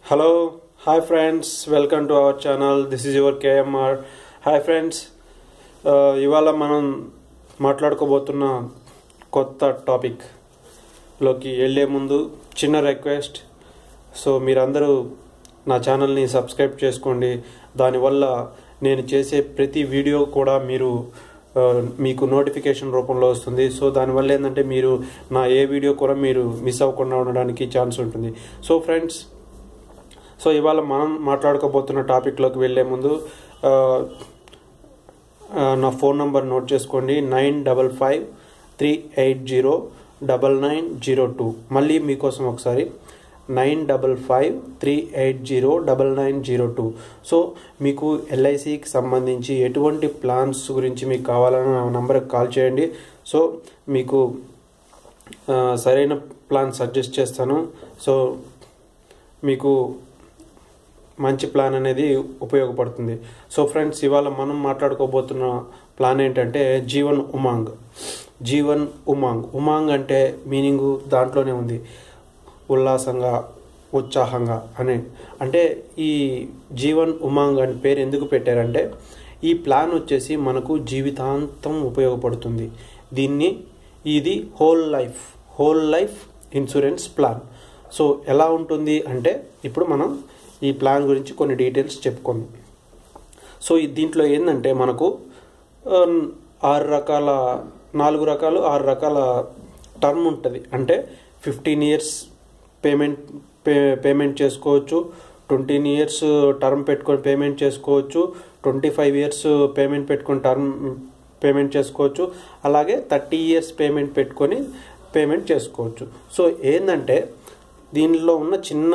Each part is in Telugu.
hello hi friends welcome to our channel this is your K M R hi friends ఇవాళ మనం మాట్లాడుకోబోతున్న కొత్త టాపిక్లోకి వెళ్ళే ముందు చిన్న రిక్వెస్ట్ సో మీరందరూ నా ఛానల్ని సబ్స్క్రైబ్ చేసుకోండి దానివల్ల నేను చేసే ప్రతి వీడియో కూడా మీరు ఆ, మీకు నోటిఫికేషన్ రూపంలో వస్తుంది సో దానివల్ల ఏంటంటే మీరు నా ఏ వీడియో కూడా మీరు మిస్ అవ్వకుండా ఉండడానికి ఛాన్స్ ఉంటుంది సో ఫ్రెండ్స్ సో ఇవాళ మనం మాట్లాడుకోబోతున్న టాపిక్లోకి వెళ్ళే ముందు ఆ, ఆ, నా ఫోన్ నంబర్ నోట్ చేసుకోండి nine double five three eight zero double nine zero two మళ్ళీ మీకోసం ఒకసారి nine double five three eight zero double nine zero two so మీకు ఎల్ఐసికి సంబంధించి ఎటువంటి ప్లాన్స్ గురించి మీకు కావాలని నా నంబర్కి కాల్ చేయండి సో మీకు ఆ, సరైన ప్లాన్ సజెస్ట్ చేస్తాను సో మీకు మంచి ప్లాన్ అనేది ఉపయోగపడుతుంది సో ఫ్రెండ్స్ ఇవాళ మనం మాట్లాడుకోబోతున్న ప్లాన్ ఏంటంటే జీవన్ ఉమాంగ్ జీవన్ ఉమాంగ్ ఉమాంగ్ అంటే మీనింగ్ దాంట్లోనే ఉంది ఉల్లాసంగా ఉత్సాహంగా అని అంటే ఈ జీవన్ ఉమాంగ్ అని పేరు ఎందుకు పెట్టారంటే ఈ ప్లాన్ వచ్చేసి మనకు జీవితాంతం ఉపయోగపడుతుంది దీన్ని ఇది whole life whole life insurance plan so ఎలా ఉంటుంది అంటే ఇప్పుడు మనం ఈ ప్లాన్ గురించి కొన్ని డీటెయిల్స్ చెప్పుకుందాం సో ఈ దీంట్లో ఏంటంటే మనకు ఆ, ఆరు రకాల నాలుగు రకాలు ఆరు రకాల టర్మ్ ఉంటుంది అంటే fifteen years payment pay payment చేసుకోవచ్చు ట్వంటీన్ ఇయర్స్ టర్మ్ పెట్టుకొని పేమెంట్ చేసుకోవచ్చు ట్వంటీ ఫైవ్ ఇయర్స్ పేమెంట్ పెట్టుకొని టర్మ్ పేమెంట్ చేసుకోవచ్చు అలాగే థర్టీ ఇయర్స్ పేమెంట్ పెట్టుకొని పేమెంట్ చేసుకోవచ్చు సో ఏంటంటే దీనిలో ఉన్న చిన్న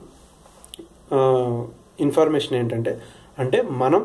ఇన్ఫర్మేషన్ ఏంటంటే అంటే మనం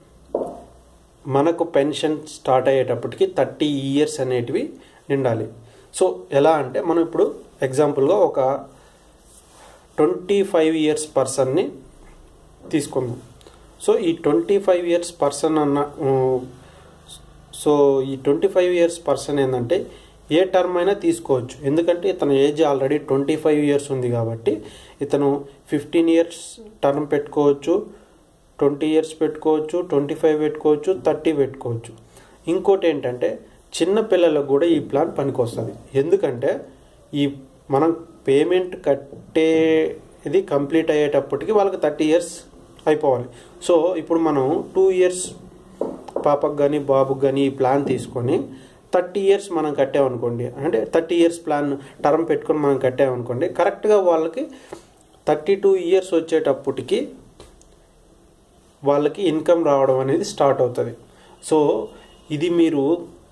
మనకు పెన్షన్ స్టార్ట్ అయ్యేటప్పటికి థర్టీ ఇయర్స్ అనేటివి నిండాలి సో ఎలా అంటే మనం ఇప్పుడు ఎగ్జాంపుల్గా ఒక ట్వంటీ ఫైవ్ ఇయర్స్ పర్సన్ని తీసుకుందాం సో ఈ ట్వంటీ ఫైవ్ ఇయర్స్ పర్సన్ అన్న ఉమ్, సో ఈ ట్వంటీ ఫైవ్ ఇయర్స్ పర్సన్ ఏంటంటే ఏ టర్మ్ అయినా తీసుకోవచ్చు ఎందుకంటే ఇతను age already twenty five years ఉంది కాబట్టి ఇతను ఫిఫ్టీన్ ఇయర్స్ టర్మ్ పెట్టుకోవచ్చు ట్వంటీ ఇయర్స్ పెట్టుకోవచ్చు ట్వంటీ ఫైవ్ పెట్టుకోవచ్చు థర్టీ పెట్టుకోవచ్చు ఇంకోటి ఏంటంటే చిన్న పిల్లలకు కూడా ఈ ప్లాన్ పనికొస్తుంది ఎందుకంటే ఈ మనం పేమెంట్ కట్టేది కంప్లీట్ అయ్యేటప్పటికి వాళ్ళకి థర్టీ ఇయర్స్ అయిపోవాలి సో ఇప్పుడు మనం టూ ఇయర్స్ పాపకు కానీ బాబుకి కానీ ఈ ప్లాన్ తీసుకొని థర్టీ ఇయర్స్ మనం కట్టామనుకోండి అంటే థర్టీ ఇయర్స్ ప్లాన్ టర్మ్ పెట్టుకొని మనం కట్టామనుకోండి కరెక్ట్గా వాళ్ళకి థర్టీ టూ ఇయర్స్ వచ్చేటప్పటికి వాళ్ళకి ఇన్కమ్ రావడం అనేది స్టార్ట్ అవుతుంది సో ఇది మీరు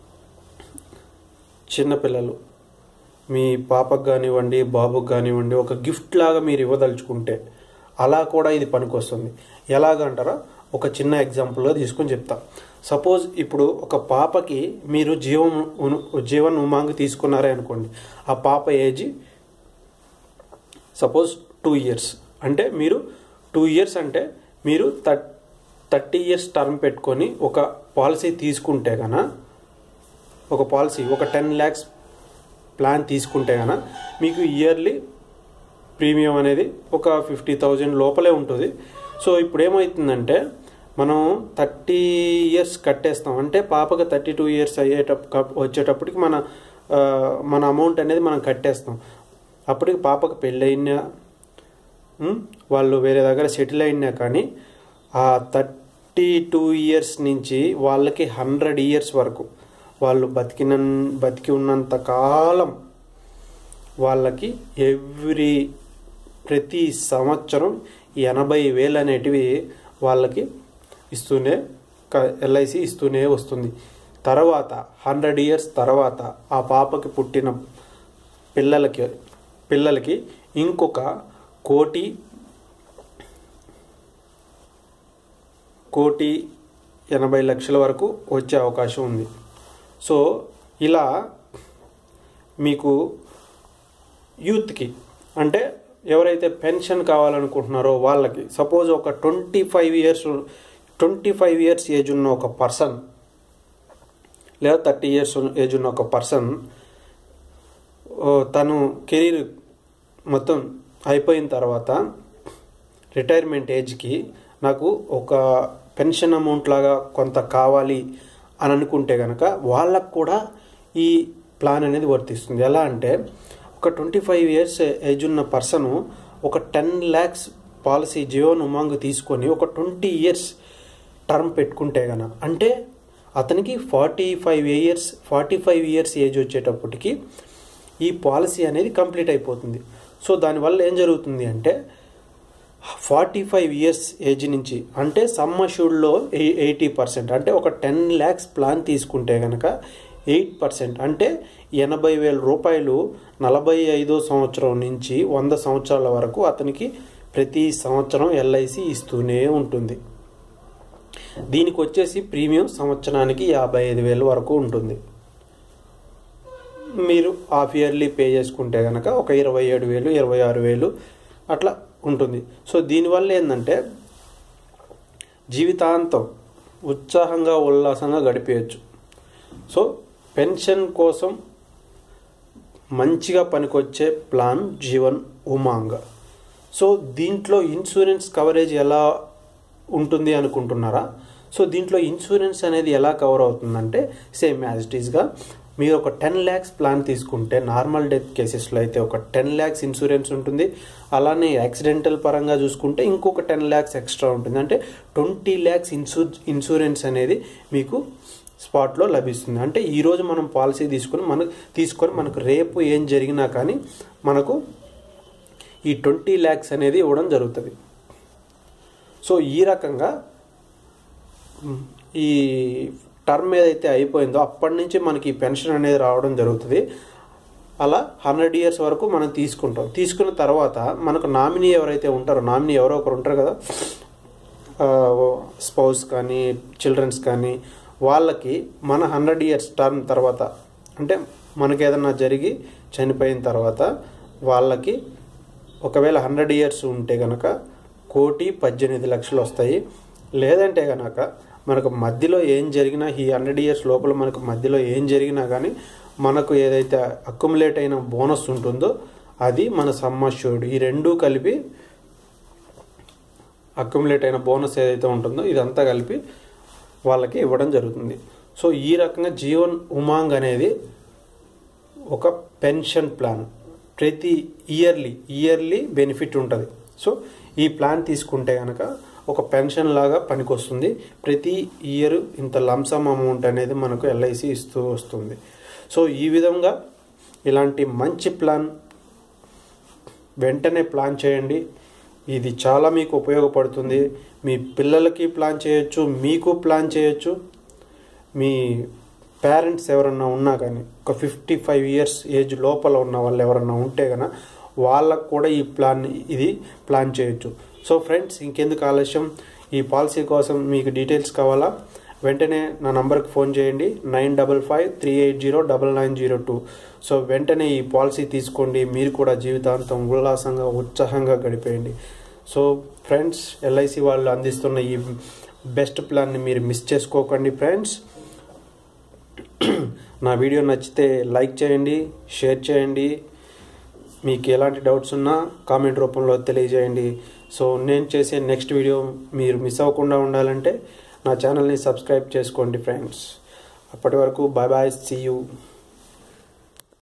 చిన్నపిల్లలు మీ పాపకు కానివ్వండి బాబుకు కానివ్వండి ఒక గిఫ్ట్ లాగా మీరు ఇవ్వదలుచుకుంటే అలా కూడా ఇది పనికొస్తుంది ఎలాగంటారా ఒక చిన్న ఎగ్జాంపుల్గా తీసుకొని చెప్తా సపోజ్ ఇప్పుడు ఒక పాపకి మీరు జీవం ఉను- జీవన్ ఉమాంగ్ తీసుకున్నారే అనుకోండి ఆ పాప ఏజ్ సపోజ్ టూ ఇయర్స్ అంటే మీరు టూ ఇయర్స్ అంటే మీరు థర్ థర్టీ ఇయర్స్ టర్మ్ పెట్టుకొని ఒక పాలసీ తీసుకుంటే కన ఒక పాలసీ ఒక టెన్ ల్యాక్స్ ప్లాన్ తీసుకుంటే కన మీకు ఇయర్లీ ప్రీమియం అనేది ఒక ఫిఫ్టీ థౌజండ్ లోపలే ఉంటుంది సో ఇప్పుడు ఏమవుతుందంటే మనం థర్టీ ఇయర్స్ కట్టేస్తాం అంటే పాపకి థర్టీ టూ ఇయర్స్ అయ్యేటప్ వచ్చేటప్పటికి మన ఆ, మన అమౌంట్ అనేది మనం కట్టేస్తాం అప్పటికి పాపకి పెళ్ళయినా ఉమ్, వాళ్ళు వేరే దగ్గర సెటిల్ అయినా కానీ ఆ థర్టీ టూ ఇయర్స్ నుంచి వాళ్ళకి హండ్రెడ్ ఇయర్స్ వరకు వాళ్ళు బతికిన బతికి ఉన్నంత కాలం వాళ్ళకి ఎవ్రీ ప్రతి సంవత్సరం ఎనభై వేలు అనేటివి వాళ్ళకి ఇస్తూనే ఎల్ఐసి ఇస్తూనే వస్తుంది తర్వాత హండ్రెడ్ ఇయర్స్ తర్వాత ఆ పాపకి పుట్టిన పిల్లలకి పిల్లలకి ఇంకొక కోటి కోటి ఎనభై లక్షల వరకు వచ్చే అవకాశం ఉంది సో ఇలా మీకు యూత్కి అంటే ఎవరైతే పెన్షన్ కావాలనుకుంటున్నారో వాళ్ళకి సపోజ్ ఒక twenty five years twenty five years age ఉన్న ఒక పర్సన్ లేదా థర్టీ ఇయర్స్ ఏజ్ ఉన్న ఒక పర్సన్ తను కెరీర్ మొత్తం అయిపోయిన తర్వాత రిటైర్మెంట్ ఏజ్కి నాకు ఒక పెన్షన్ అమౌంట్ లాగా కొంత కావాలి అని అనుకుంటే కనుక వాళ్ళకు కూడా ఈ ప్లాన్ అనేది వర్తిస్తుంది ఎలా అంటే ఒక ట్వంటీ ఫైవ్ ఇయర్స్ ఏజ్ ఉన్న పర్సన్ ఒక టెన్ ల్యాక్స్ పాలసీ జీవన్ ఉమాంగ్ తీసుకొని ఒక ట్వంటీ ఇయర్స్ టర్మ్ పెట్టుకుంటే గన అంటే అతనికి forty five years forty five years age వచ్చేటప్పటికి ఈ పాలసీ అనేది కంప్లీట్ అయిపోతుంది సో దానివల్ల ఏం జరుగుతుంది అంటే ఫార్టీ ఫైవ్ ఇయర్స్ ఏజ్ నుంచి అంటే సమ్మష్యూడ్లో ఎయిటీ పర్సెంట్ అంటే ఒక టెన్ ల్యాక్స్ ప్లాన్ తీసుకుంటే కనుక ఎయిట్ పర్సెంట్ అంటే ఎనభై వేల రూపాయలు నలభై ఐదో సంవత్సరం నుంచి వంద సంవత్సరాల వరకు అతనికి ప్రతి సంవత్సరం ఎల్ఐసి ఇస్తూనే ఉంటుంది దీనికి వచ్చేసి ప్రీమియం సంవత్సరానికి యాభై ఐదు వేల వరకు ఉంటుంది మీరు హాఫ్ ఇయర్లీ పే చేసుకుంటే కనుక ఒక ఇరవై ఏడు వేలు ఇరవై ఆరు వేలు అట్లా ఉంటుంది సో దీనివల్ల ఏంటంటే జీవితాంతం ఉత్సాహంగా ఉల్లాసంగా గడిపేయచ్చు సో పెన్షన్ కోసం మంచిగా పనికొచ్చే ప్లాన్ జీవన్ ఉమాంగ్ సో దీంట్లో ఇన్సూరెన్స్ కవరేజ్ ఎలా ఉంటుంది అనుకుంటున్నారా సో దీంట్లో ఇన్సూరెన్స్ అనేది ఎలా కవర్ అవుతుందంటే సేమ్ యాజ్ ఇట్ ఈస్గా మీరు ఒక టెన్ ల్యాక్స్ ప్లాన్ తీసుకుంటే నార్మల్ డెత్ కేసెస్లో అయితే ఒక టెన్ ల్యాక్స్ ఇన్సూరెన్స్ ఉంటుంది అలానే యాక్సిడెంటల్ పరంగా చూసుకుంటే ఇంకొక టెన్ ల్యాక్స్ ఎక్స్ట్రా ఉంటుంది అంటే ట్వంటీ ల్యాక్స్ ఇన్సూ ఇన్సూరెన్స్ అనేది మీకు స్పాట్లో లభిస్తుంది అంటే ఈరోజు మనం పాలసీ తీసుకుని మనకు తీసుకొని మనకు రేపు ఏం జరిగినా కానీ మనకు ఈ ట్వంటీ ల్యాక్స్ అనేది ఇవ్వడం జరుగుతుంది సో ఈ రకంగా ఈ టర్మ్ ఏదైతే అయిపోయిందో అప్పటి నుంచి మనకి పెన్షన్ అనేది రావడం జరుగుతుంది అలా హండ్రెడ్ ఇయర్స్ వరకు మనం తీసుకుంటాం తీసుకున్న తర్వాత మనకు నామినీ ఎవరైతే ఉంటారో నామినీ ఎవరో ఒకరు ఉంటారు కదా స్పౌస్ కానీ చిల్డ్రన్స్ కానీ వాళ్ళకి మన హండ్రెడ్ ఇయర్స్ టర్మ్ తర్వాత అంటే మనకి ఏదన్నా జరిగి చనిపోయిన తర్వాత వాళ్ళకి ఒకవేళ హండ్రెడ్ ఇయర్స్ ఉంటే కనుక కోటి పద్దెనిమిది లక్షలు వస్తాయి లేదంటే కనుక మనకు మధ్యలో ఏం జరిగినా ఈ హండ్రెడ్ ఇయర్స్ లోపల మనకు మధ్యలో ఏం జరిగినా కానీ మనకు ఏదైతే అక్యుములేట్ అయిన బోనస్ ఉంటుందో అది మన సమ్మష్యూర్డ్ ఈ రెండూ కలిపి అక్యుములేట్ అయిన బోనస్ ఏదైతే ఉంటుందో ఇదంతా కలిపి వాళ్ళకి ఇవ్వడం జరుగుతుంది సో ఈ రకంగా జీవన్ ఉమాంగ్ అనేది ఒక పెన్షన్ ప్లాన్ ప్రతి ఇయర్లీ ఇయర్లీ బెనిఫిట్ ఉంటుంది సో ఈ ప్లాన్ తీసుకుంటే కనుక ఒక పెన్షన్ లాగా పనికొస్తుంది ప్రతి ఇయర్ ఇంత లంసమ్ అమౌంట్ అనేది మనకు ఎల్ఐసి ఇస్తూ వస్తుంది సో ఈ విధంగా ఇలాంటి మంచి ప్లాన్ వెంటనే ప్లాన్ చేయండి ఇది చాలా మీకు ఉపయోగపడుతుంది మీ పిల్లలకి ప్లాన్ చేయొచ్చు మీకు ప్లాన్ చేయొచ్చు మీ పేరెంట్స్ ఎవరన్నా ఉన్నా కానీ ఒక ఫిఫ్టీ ఫైవ్ ఇయర్స్ ఏజ్ లోపల ఉన్న వాళ్ళు ఎవరన్నా ఉంటే కనుక వాళ్ళకు కూడా ఈ ప్లాన్ ఇది ప్లాన్ చేయొచ్చు సో ఫ్రెండ్స్ ఇంకెందుకు ఆలస్యం ఈ పాలసీ కోసం మీకు డీటెయిల్స్ కావాలా వెంటనే నా నంబర్కి ఫోన్ చేయండి nine double five three eight zero double nine zero two so వెంటనే ఈ పాలసీ తీసుకోండి మీరు కూడా జీవితాంతం ఉల్లాసంగా ఉత్సాహంగా గడిపేయండి సో ఫ్రెండ్స్ ఎల్ఐసి వాళ్ళు అందిస్తున్న ఈ బెస్ట్ ప్లాన్ని మీరు మిస్ చేసుకోకండి ఫ్రెండ్స్ నా వీడియో నచ్చితే లైక్ చేయండి షేర్ చేయండి మీకు ఎలాంటి డౌట్స్ ఉన్నా కామెంట్ రూపంలో తెలియజేయండి సో నేను చేసే నెక్స్ట్ వీడియో మీరు మిస్ అవ్వకుండా ఉండాలంటే నా ఛానల్ని సబ్స్క్రైబ్ చేసుకోండి ఫ్రెండ్స్ అప్పటి వరకు బాయ్ బాయ్ సీ యూ